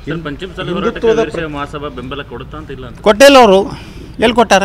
sir Panchamasali ಹೋರಾಟಕ್ಕೆ ವೀರಶೈವ ಮಹಾಸಭಾ ಬೆಂಬಲ ಕೊಡುತ್ತಾ ಅಂತ ಇಲ್ಲ ಅಂತ ಕೊಟ್ಟಿಲ್ಲ ಅವರು ಎಲ್ಲಿ ಕೊಟ್ಟಾರ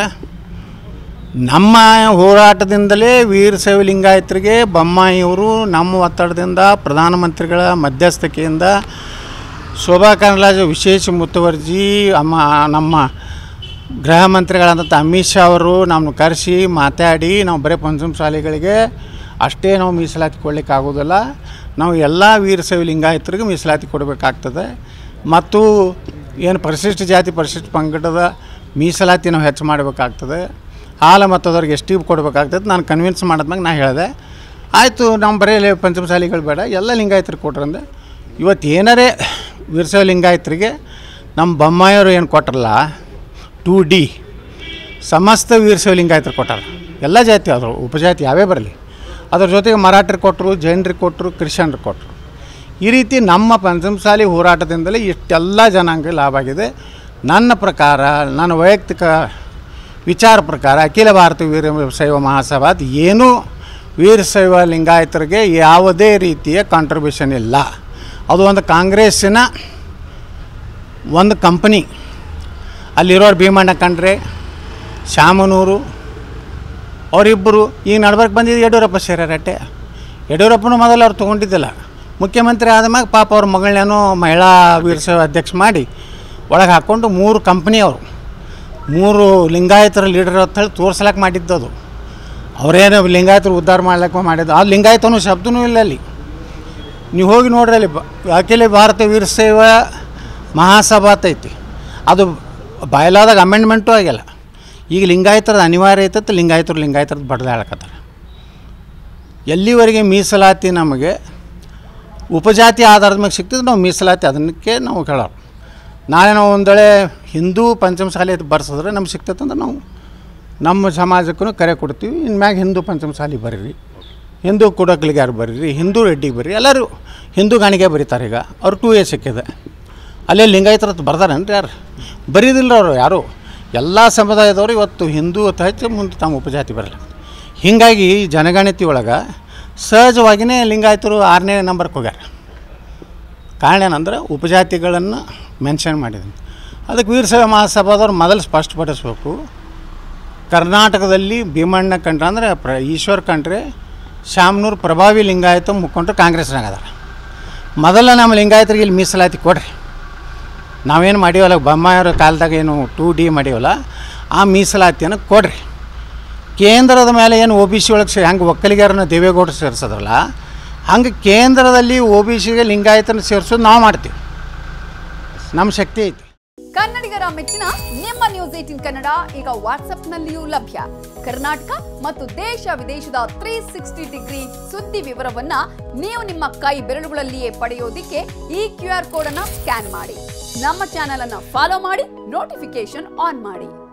ನಮ್ಮ ಹೋರಾಟದಿಂದಲೇ ವೀರಶೈವ ಲಿಂಗಾಯತರಿಗೆ ಬೊಮ್ಮಾಯಿಯವರು ನಮ್ಮ ಒತ್ತಡದಿಂದ ಪ್ರಧಾನಮಂತ್ರಿಗಳ ಮಧ್ಯಸ್ಥಿಕೆಯಿಂದ ಶೋಭಾ ಕರಂದ್ಲಾಜೆ ವಿಶೇಷ ಮುತುವರ್ಜಿ ಅಮ್ಮ ನಮ್ಮ ಗೃಹ ಮಂತ್ರಿಗಳಾದಂಥ ಅಮಿತ್ ಶಾ ಅವರು ನಮ್ಮನ್ನು ಕರೆಸಿ ಮಾತಾಡಿ ನಾವು ಬರೀ ಪಂಚಮಸಾಲಿಗಳಿಗೆ ಅಷ್ಟೇ ನಾವು ಮೀಸಲಾತಿ ಕೊಡ್ಲಿಕ್ಕೆ ಆಗೋದಿಲ್ಲ ನಾವು ಎಲ್ಲ ವೀರಶೈವ ಲಿಂಗಾಯತರಿಗೆ ಮೀಸಲಾತಿ ಕೊಡಬೇಕಾಗ್ತದೆ ಮತ್ತು ಏನು ಪರಿಶಿಷ್ಟ ಜಾತಿ ಪರಿಶಿಷ್ಟ ಪಂಗಡದ ಮೀಸಲಾತಿ ನಾವು ಹೆಚ್ಚು ಮಾಡಬೇಕಾಗ್ತದೆ ಹಾಲ ಮತ್ತದವ್ರಿಗೆ ಎಷ್ಟು ಕೊಡಬೇಕಾಗ್ತದೆ ನಾನು ಕನ್ವಿನ್ಸ್ ಮಾಡಿದ್ಮ್ಯಾಗ ನಾ ಹೇಳಿದೆ ಆಯಿತು ನಮ್ಮ ಬರೀ ಲೆ- ಪಂಚಮಸಾಲಿಗಳು ಬೇಡ ಎಲ್ಲ ಲಿಂಗಾಯತರಿಗೆ ಕೊಟ್ರಂದೆ ಇವತ್ತು ಏನಾರೇ ವೀರಶೈವ ಲಿಂಗಾಯತರಿಗೆ ನಮ್ಮ ಬೊಮ್ಮಾಯಿಯವರು ಏನು ಕೊಟ್ರಲ್ಲ ಟು ಡಿ ಸಮಸ್ತ ವೀರಶೈವ ಲಿಂಗಾಯತರು ಕೊಟ್ಟಾರ ಎಲ್ಲ ಜಾತಿ ಆದರು ಉಪಜಾತಿ ಯಾವೇ ಬರಲಿ ಅದ್ರ ಜೊತೆಗೆ ಮರಾಠರಿಗೆ ಕೊಟ್ಟರು ಜೈನರಿಗೆ ಕೊಟ್ಟರು ಕ್ರಿಶ್ಚಿಯನ್ರಿಗೆ ಕೊಟ್ಟರು ಈ ರೀತಿ ನಮ್ಮ ಪಂಚಮಸಾಲಿ ಹೋರಾಟದಿಂದಲೇ ಇಷ್ಟೆಲ್ಲ ಜನಾಂಗ ಲಾಭ ಆಗಿದೆ ನನ್ನ ಪ್ರಕಾರ ನನ್ನ ವೈಯಕ್ತಿಕ ವಿಚಾರ ಪ್ರಕಾರ ಅಖಿಲ ಭಾರತ ವೀರಶೈವ ಮಹಾಸಭಾದ ಏನೂ ವೀರಶೈವ ಲಿಂಗಾಯತರಿಗೆ ಯಾವುದೇ ರೀತಿಯ ಕಾಂಟ್ರಿಬ್ಯೂಷನ್ ಇಲ್ಲ ಅದು ಒಂದು ಕಾಂಗ್ರೆಸ್ಸಿನ ಒಂದು ಕಂಪನಿ ಅಲ್ಲಿರೋರು ಭೀಮಣ್ಣ ಕಂಡ್ರೆ ಶಾಮನೂರು ಅವರಿಬ್ಬರು ಈಗ ನಡ್ಬರ್ಕ್ ಬಂದಿದ್ದು ಯಡಿಯೂರಪ್ಪ ಸೇರ್ಯಾರಟ್ಟೆ ಯಡಿಯೂರಪ್ಪನೂ ಮೊದಲು ಅವ್ರು ತೊಗೊಂಡಿದ್ದಿಲ್ಲ ಮುಖ್ಯಮಂತ್ರಿ ಆದಮ್ಯಾಗ ಪಾಪ ಅವ್ರ ಮಗಳನ್ನೇನೋ ಮಹಿಳಾ ವೀರಶೈವ ಅಧ್ಯಕ್ಷ ಮಾಡಿ ಒಳಗೆ ಹಾಕ್ಕೊಂಡು ಮೂರು ಕಂಪ್ನಿ ಅವರು ಮೂರು ಲಿಂಗಾಯತರ ಲೀಡರ್ ಅಂತ ಹೇಳಿ ತೋರ್ಸ್ಲಕ್ಕೆ ಮಾಡಿದ್ದದು ಅವರೇನು ಲಿಂಗಾಯತರು ಉದ್ಧಾರ ಮಾಡ್ಲಿಕ್ಕೆ ಮಾಡಿದ್ದು ಆ ಲಿಂಗಾಯತನೂ ಶಬ್ದನೂ ಇಲ್ಲ ಅಲ್ಲಿ ನೀವು ಹೋಗಿ ನೋಡ್ರಿ ಅಲ್ಲಿ ಬ- ಅಖಿಲ ಭಾರತ ವೀರಶೈವ ಮಹಾಸಭಾ ಅಂತ ಐತಿ ಅದು ಬಯಲಾದಾಗ ಅಮೆಂಡ್ಮೆಂಟು ಆಗಿಲ್ಲ ಈಗ ಲಿಂಗಾಯತರದ ಅನಿವಾರ್ಯ ಐತತ್ತು ಲಿಂಗಾಯತರು ಲಿಂಗಾಯತರದ್ದು ಬಡ್ದಾಳಕತ್ತಾರೆ ಎಲ್ಲಿವರೆಗೆ ಮೀಸಲಾತಿ ನಮಗೆ ಉಪಜಾತಿ ಆಧಾರದ ಮೇಲೆ ಸಿಗ್ತದೆ ನಾವು ಮೀಸಲಾತಿ ಅದಕ್ಕೆ ನಾವು ಹೇಳೋರು ನಾಳೆ ನಾವು ಒಂದು ವೇಳೆ ಹಿಂದೂ ಪಂಚಮಸಾಲಿ ಅದು ಬರ್ಸಿದ್ರೆ ನಮ್ಗೆ ಸಿಗ್ತೈತೆ ಅಂದ್ರೆ ನಾವು ನಮ್ಮ ಸಮಾಜಕ್ಕೂ ಕರೆ ಕೊಡ್ತೀವಿ ಇನ್ಮ್ಯಾಗ ಹಿಂದೂ ಪಂಚಮಸಾಲಿ ಬರ್ರಿ ಹಿಂದೂ ಕುಡಕ್ಲಿಗೆ ಯಾರು ಬರ್ರಿ ಹಿಂದೂ ರೆಡ್ಡಿಗೆ ಬರ್ರಿ ಎಲ್ಲರೂ ಹಿಂದೂ ಗಾಣಿಗೆ ಬರೀತಾರೆ ಈಗ ಅವ್ರು ಟೂ ಎ ಸಿಕ್ಕಿದೆ ಅಲ್ಲೇ ಲಿಂಗಾಯತರದ್ದು ಬರ್ದಾರೇನ್ರಿ ಯಾರು ಬರೀದಿಲ್ಲ ಅವರು ಯಾರು ಎಲ್ಲ ಸಮುದಾಯದವರು ಇವತ್ತು ಹಿಂದೂ ಅಂತ ಹೆಚ್ಚು ಮುಂದೆ ತಮ್ಮ ಉಪಜಾತಿ ಬರಲ್ಲ ಹೀಗಾಗಿ ಜನಗಣತಿ ಒಳಗೆ ಸಹಜವಾಗಿಯೇ ಲಿಂಗಾಯತರು ಆರನೇ ನಂಬರ್ಗೆ ಹೋಗ್ಯಾರ ಕಾರಣ ಏನಂದ್ರೆ ಉಪಜಾತಿಗಳನ್ನು ಮೆನ್ಷನ್ ಮಾಡಿದ್ದೀನಿ ಅದಕ್ಕೆ ವೀರಶೈವ ಮಹಾಸಭಾದವ್ರು ಮೊದಲು ಸ್ಪಷ್ಟಪಡಿಸ್ಬೇಕು ಕರ್ನಾಟಕದಲ್ಲಿ ಭೀಮಣ್ಣ ಕಂಡ್ರೆ ಅಂದರೆ ಪ್ರ ಈಶ್ವರ್ ಕಂಡ್ರೆ ಶಾಮನೂರು ಪ್ರಭಾವಿ ಲಿಂಗಾಯತ ಮುಖಂಡರು ಕಾಂಗ್ರೆಸ್ನಾಗ ಅದಾರ ಮೊದಲ ನಮ್ಮ ಲಿಂಗಾಯತರಿಗೆ ಇಲ್ಲಿ ಮೀಸಲಾತಿ ಕೊಡ್ರಿ ನಾವೇನು ಮಾಡೀವಲ್ಲ ಬೊಮ್ಮಾಯವರ ಕಾಲದಾಗ ಏನು ಟೂ ಡಿ ಮಾಡೀವಲ್ಲ ಆ ಮೀಸಲಾತಿಯನ್ನು ಕೊಡ್ರಿ ಕೇಂದ್ರದ ಮೇಲೆ ಏನು ಒ ಬಿ ಸಿ ಒಳಗೆ ಸೇ ಹೆಂಗೆ ಒಕ್ಕಲಿಗರನ್ನ ದೇವೇಗೌಡರು ಸೇರಿಸೋದ್ರಲ್ಲ ಹಂಗೆ ಕೇಂದ್ರದಲ್ಲಿ ಒ ಬಿ ಸಿಗೆ ಲಿಂಗಾಯತನ ಸೇರಿಸೋದು ನಾವು ಮಾಡ್ತೀವಿ ನಮ್ಮ ಶಕ್ತಿ ಐತಿ ಕನ್ನಡಿಗರ ಮೆಚ್ಚಿನ ನಿಮ್ಮ ನ್ಯೂಸ್ ಏಟಿನ್ ಕನ್ನಡ ಈಗ ವಾಟ್ಸ್ಆಪ್ನಲ್ಲಿಯೂ ಲಭ್ಯ ಕರ್ನಾಟಕ ಮತ್ತು ದೇಶ ವಿದೇಶದ ತ್ರೀ ಸಿಕ್ಸ್ಟಿ ಡಿಗ್ರಿ ಸುದ್ದಿ ವಿವರವನ್ನ ನೀವು ನಿಮ್ಮ ಕೈ ಬೆರಳುಗಳಲ್ಲಿಯೇ ಪಡೆಯೋದಿಕ್ಕೆ ಈ ಕ್ಯೂ ಆರ್ ಕೋಡ್ ಅನ್ನ ಸ್ಕ್ಯಾನ್ ಮಾಡಿ ನಮ್ಮ ಚಾನೆಲ್ ಅನ್ನ ಫಾಲೋ ಮಾಡಿ ನೋಟಿಫಿಕೇಶನ್ ಆನ್ ಮಾಡಿ